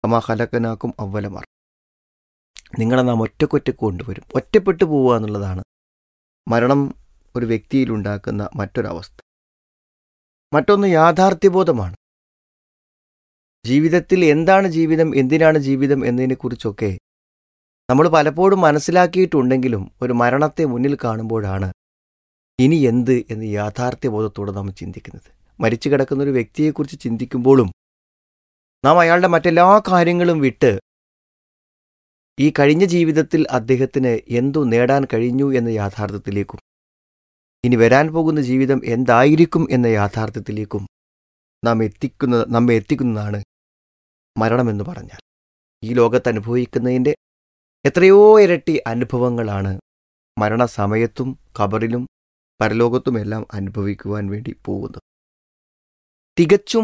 അമാ ഹലക്കനാക്കും അവലമർ നിങ്ങളെ നാം ഒറ്റക്കൊറ്റക്ക് കൊണ്ടുവരും ഒറ്റപ്പെട്ടു പോവുക എന്നുള്ളതാണ് മരണം ഒരു വ്യക്തിയിലുണ്ടാക്കുന്ന മറ്റൊരവസ്ഥ മറ്റൊന്ന് യാഥാർത്ഥ്യബോധമാണ് ജീവിതത്തിൽ എന്താണ് ജീവിതം എന്തിനാണ് ജീവിതം എന്നതിനെക്കുറിച്ചൊക്കെ നമ്മൾ പലപ്പോഴും മനസ്സിലാക്കിയിട്ടുണ്ടെങ്കിലും ഒരു മരണത്തെ മുന്നിൽ കാണുമ്പോഴാണ് ഇനി എന്ത് എന്ന് യാഥാർത്ഥ്യബോധത്തോടെ നാം ചിന്തിക്കുന്നത് മരിച്ചു കിടക്കുന്ന ഒരു വ്യക്തിയെക്കുറിച്ച് ചിന്തിക്കുമ്പോഴും നാം അയാളുടെ മറ്റെല്ലാ കാര്യങ്ങളും വിട്ട് ഈ കഴിഞ്ഞ ജീവിതത്തിൽ അദ്ദേഹത്തിന് എന്തു നേടാൻ കഴിഞ്ഞു എന്ന യാഥാർത്ഥ്യത്തിലേക്കും ഇനി വരാൻ പോകുന്ന ജീവിതം എന്തായിരിക്കും എന്ന യാഥാർത്ഥ്യത്തിലേക്കും നാം എത്തിക്കുന്ന നമ്മെ എത്തിക്കുന്നതാണ് മരണമെന്ന് പറഞ്ഞാൽ ഈ ലോകത്ത് അനുഭവിക്കുന്നതിൻ്റെ എത്രയോ ഇരട്ടി അനുഭവങ്ങളാണ് മരണസമയത്തും ഖബറിലും പരലോകത്തുമെല്ലാം അനുഭവിക്കുവാൻ വേണ്ടി പോകുന്നത് തികച്ചും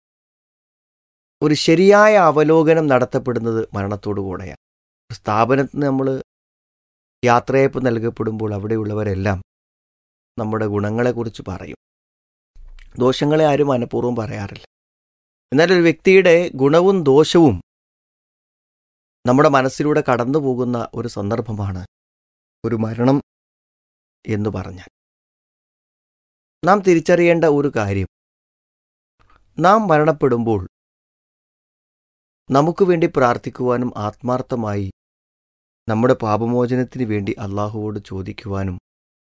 ഒരു ശരിയായ അവലോകനം നടത്തപ്പെടുന്നത് മരണത്തോടുകൂടെയാണ് സ്ഥാപനത്തിന് നമ്മൾ യാത്രയപ്പ് നൽകപ്പെടുമ്പോൾ അവിടെയുള്ളവരെല്ലാം നമ്മുടെ ഗുണങ്ങളെക്കുറിച്ച് പറയും ദോഷങ്ങളെ ആരും മനഃപൂർവ്വം പറയാറില്ല എന്നാൽ ഒരു വ്യക്തിയുടെ ഗുണവും ദോഷവും നമ്മുടെ മനസ്സിലൂടെ കടന്നു പോകുന്ന ഒരു സന്ദർഭമാണ് ഒരു മരണം എന്ന് പറഞ്ഞാൽ നാം തിരിച്ചറിയേണ്ട ഒരു കാര്യം നാം മരണപ്പെടുമ്പോൾ നമുക്ക് വേണ്ടി പ്രാർത്ഥിക്കുവാനും ആത്മാർത്ഥമായി നമ്മുടെ പാപമോചനത്തിന് വേണ്ടി അള്ളാഹുവോട് ചോദിക്കുവാനും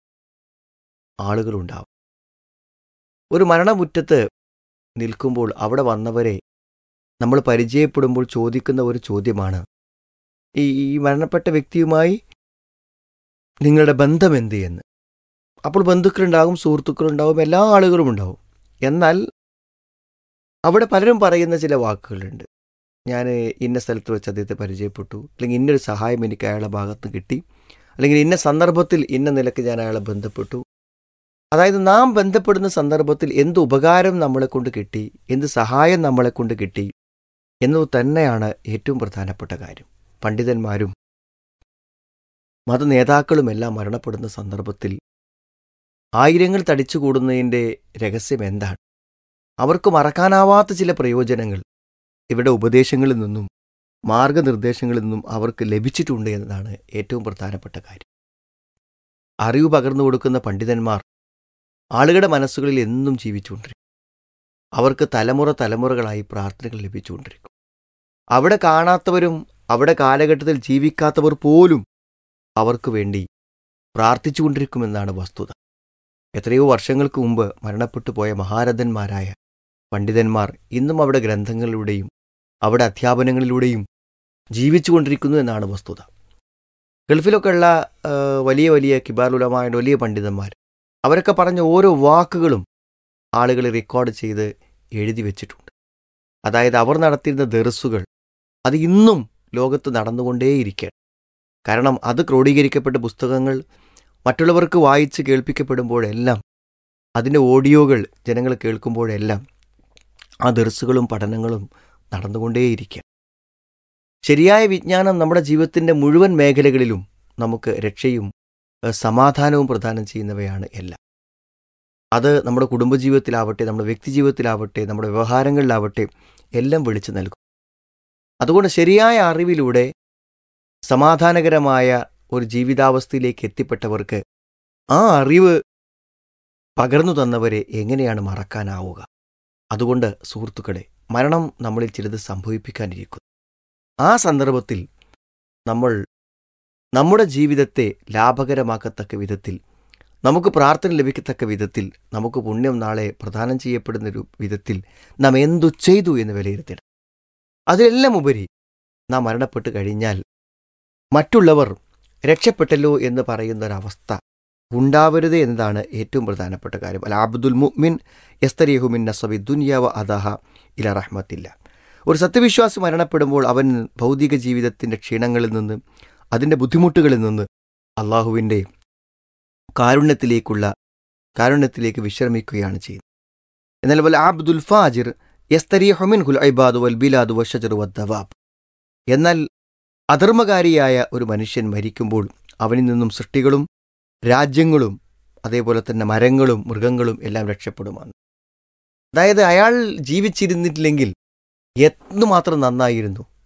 ആളുകളുണ്ടാവും ഒരു മരണമുറ്റത്ത് നിൽക്കുമ്പോൾ അവിടെ വന്നവരെ നമ്മൾ പരിചയപ്പെടുമ്പോൾ ചോദിക്കുന്ന ഒരു ചോദ്യമാണ് ഈ ഈ മരണപ്പെട്ട വ്യക്തിയുമായി നിങ്ങളുടെ ബന്ധം എന്ത് എന്ന് അപ്പോൾ ബന്ധുക്കളുണ്ടാകും സുഹൃത്തുക്കളുണ്ടാവും എല്ലാ ആളുകളും ഉണ്ടാവും എന്നാൽ അവിടെ പലരും പറയുന്ന ചില വാക്കുകളുണ്ട് ഞാൻ ഇന്ന സ്ഥലത്ത് വെച്ച് അദ്ദേഹത്തെ പരിചയപ്പെട്ടു അല്ലെങ്കിൽ ഇന്നൊരു സഹായം എനിക്ക് അയാളുടെ ഭാഗത്ത് കിട്ടി അല്ലെങ്കിൽ ഇന്ന സന്ദർഭത്തിൽ ഇന്ന നിലക്ക് ഞാൻ അയാളെ ബന്ധപ്പെട്ടു അതായത് നാം ബന്ധപ്പെടുന്ന സന്ദർഭത്തിൽ എന്ത് ഉപകാരം നമ്മളെ കൊണ്ട് കിട്ടി എന്ത് സഹായം നമ്മളെ കൊണ്ട് കിട്ടി എന്നത് തന്നെയാണ് ഏറ്റവും പ്രധാനപ്പെട്ട കാര്യം പണ്ഡിതന്മാരും മതനേതാക്കളുമെല്ലാം മരണപ്പെടുന്ന സന്ദർഭത്തിൽ ആയിരങ്ങൾ തടിച്ചുകൂടുന്നതിൻ്റെ രഹസ്യം എന്താണ് അവർക്ക് മറക്കാനാവാത്ത ചില പ്രയോജനങ്ങൾ ഇവിടെ ഉപദേശങ്ങളിൽ നിന്നും മാർഗനിർദ്ദേശങ്ങളിൽ നിന്നും അവർക്ക് ലഭിച്ചിട്ടുണ്ട് എന്നതാണ് ഏറ്റവും പ്രധാനപ്പെട്ട കാര്യം അറിവ് പകർന്നു കൊടുക്കുന്ന പണ്ഡിതന്മാർ ആളുകളുടെ മനസ്സുകളിൽ എന്നും ജീവിച്ചുകൊണ്ടിരിക്കും അവർക്ക് തലമുറ തലമുറകളായി പ്രാർത്ഥനകൾ ലഭിച്ചുകൊണ്ടിരിക്കും അവിടെ കാണാത്തവരും അവിടെ കാലഘട്ടത്തിൽ ജീവിക്കാത്തവർ പോലും അവർക്ക് വേണ്ടി പ്രാർത്ഥിച്ചുകൊണ്ടിരിക്കുമെന്നാണ് വസ്തുത എത്രയോ വർഷങ്ങൾക്ക് മുമ്പ് മരണപ്പെട്ടു പോയ മഹാരഥന്മാരായ പണ്ഡിതന്മാർ ഇന്നും അവിടെ ഗ്രന്ഥങ്ങളിലൂടെയും അവിടെ അധ്യാപനങ്ങളിലൂടെയും ജീവിച്ചുകൊണ്ടിരിക്കുന്നു എന്നാണ് വസ്തുത ഗൾഫിലൊക്കെയുള്ള ആ, വലിയ വലിയ കിബാറുലമായ വലിയ പണ്ഡിതന്മാർ അവരൊക്കെ പറഞ്ഞ ഓരോ വാക്കുകളും ആളുകൾ റെക്കോർഡ് ചെയ്ത് എഴുതി വെച്ചിട്ടുണ്ട് അതായത് അവർ നടത്തിയിരുന്ന ദർസുകൾ അത് ഇന്നും ലോകത്ത് നടന്നുകൊണ്ടേയിരിക്കുകയാണ് കാരണം അത് ക്രോഡീകരിക്കപ്പെട്ട പുസ്തകങ്ങൾ മറ്റുള്ളവർക്ക് വായിച്ച് കേൾപ്പിക്കപ്പെടുമ്പോഴെല്ലാം അതിൻ്റെ ഓഡിയോകൾ ജനങ്ങൾ കേൾക്കുമ്പോഴെല്ലാം ആ ദർസുകളും പഠനങ്ങളും നടന്നുകൊണ്ടേയിരിക്കുക ശരിയായ വിജ്ഞാനം നമ്മുടെ ജീവിതത്തിൻ്റെ മുഴുവൻ മേഖലകളിലും നമുക്ക് രക്ഷയും ഏഹ്, സമാധാനവും പ്രദാനം ചെയ്യുന്നവയാണ് എല്ലാം അത് നമ്മുടെ കുടുംബജീവിതത്തിലാവട്ടെ നമ്മുടെ വ്യക്തിജീവിതത്തിലാവട്ടെ നമ്മുടെ വ്യവഹാരങ്ങളിലാവട്ടെ എല്ലാം വിളിച്ചു നൽകും അതുകൊണ്ട് ശരിയായ അറിവിലൂടെ സമാധാനകരമായ ഒരു ജീവിതാവസ്ഥയിലേക്ക് എത്തിപ്പെട്ടവർക്ക് ആ അറിവ് പകർന്നു തന്നവരെ എങ്ങനെയാണ് മറക്കാനാവുക അതുകൊണ്ട് സുഹൃത്തുക്കളെ മരണം നമ്മളിൽ ചിലത് സംഭവിപ്പിക്കാനിരിക്കുന്നു ആ സന്ദർഭത്തിൽ നമ്മൾ നമ്മുടെ ജീവിതത്തെ ലാഭകരമാക്കത്തക്ക വിധത്തിൽ നമുക്ക് പ്രാർത്ഥന ലഭിക്കത്തക്ക വിധത്തിൽ നമുക്ക് പുണ്യം നാളെ പ്രദാനം ചെയ്യപ്പെടുന്ന ഒരു വിധത്തിൽ നാം എന്തു ചെയ്തു എന്ന് വിലയിരുത്തണം അതിലെല്ലാം ഉപരി നാം മരണപ്പെട്ട് കഴിഞ്ഞാൽ മറ്റുള്ളവർ രക്ഷപ്പെട്ടല്ലോ എന്ന് പറയുന്ന ഒരവസ്ഥ ഉണ്ടാവരുത് എന്നതാണ് ഏറ്റവും പ്രധാനപ്പെട്ട കാര്യം അല്ല അബ്ദുൽ മുഅ്മിൻ യസ്തരിഹുമിൻ നസബി ദുനിയാവ അദഹ ഇല റഹ്മത്തില്ല ഒരു സത്യവിശ്വാസി മരണപ്പെടുമ്പോൾ അവൻ ഭൗതിക ജീവിതത്തിൻ്റെ ക്ഷീണങ്ങളിൽ നിന്ന് അതിൻ്റെ ബുദ്ധിമുട്ടുകളിൽ നിന്ന് അള്ളാഹുവിൻ്റെ കാരുണ്യത്തിലേക്കുള്ള കാരുണ്യത്തിലേക്ക് വിശ്രമിക്കുകയാണ് ചെയ്യുന്നത് എന്നാൽ വൽ ആബ്ദുൽ ഫാജിർ യസ്തരിഹുമിൻ ഹുൽ ഐബാദു വൽ ബിലാദു വഷജർ വദ്ദവാബ് എന്നാൽ അധർമ്മകാരിയായ ഒരു മനുഷ്യൻ മരിക്കുമ്പോൾ അവനിൽ നിന്നും സൃഷ്ടികളും രാജ്യങ്ങളും അതേപോലെ തന്നെ മരങ്ങളും മൃഗങ്ങളും എല്ലാം രക്ഷപ്പെടുമാണ് അതായത് അയാൾ ജീവിച്ചിരുന്നിട്ടില്ലെങ്കിൽ എന്നുമാത്രം നന്നായിരുന്നു